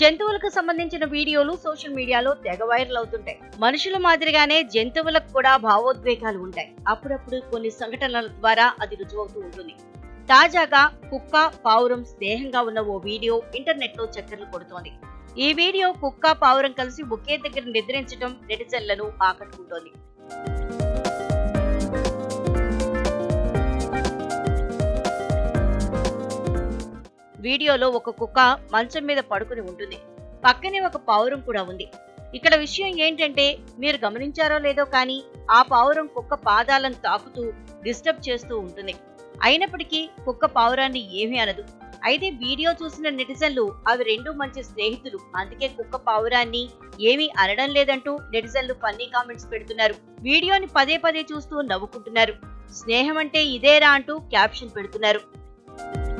జంతువులకు సంబంధించిన వీడియోలు సోషల్ మీడియాలో తెగ వైరల్ అవుతుంటాయి మనుషుల మాదిరిగానే జంతువులకు కూడా భావోద్వేగాలు ఉంటాయి అప్పుడప్పుడు కొన్ని సంఘటనల ద్వారా అది రుజువవుతూ ఉంటుంది తాజాగా కుక్క పావురం స్నేహంగా ఉన్న ఓ వీడియో ఇంటర్నెట్ లో చక్కర్లు కొడుతోంది ఈ వీడియో కుక్క పావురం కలిసి ఒకే దగ్గర నిద్రించడం నెటిజన్లను ఆకట్టుకుంటోంది వీడియోలో ఒక కుక్క మంచం మీద పడుకుని ఉంటుంది పక్కనే ఒక పావురం కూడా ఉంది ఇక్కడ విషయం ఏంటంటే మీరు గమనించారో లేదో కానీ ఆ పావురం కుక్క పాదాలను తాకుతూ డిస్టర్బ్ చేస్తూ ఉంటుంది అయినప్పటికీ కుక్క పావురాన్ని ఏమీ అనదు అయితే వీడియో చూసిన నెటిజన్లు అవి రెండు మంచి స్నేహితులు అందుకే కుక్క పావురాన్ని ఏమీ అనడం లేదంటూ నెటిజన్లు ఫన్నీ కామెంట్స్ పెడుతున్నారు వీడియోని పదే పదే చూస్తూ నవ్వుకుంటున్నారు స్నేహం అంటే ఇదేరా అంటూ క్యాప్షన్ పెడుతున్నారు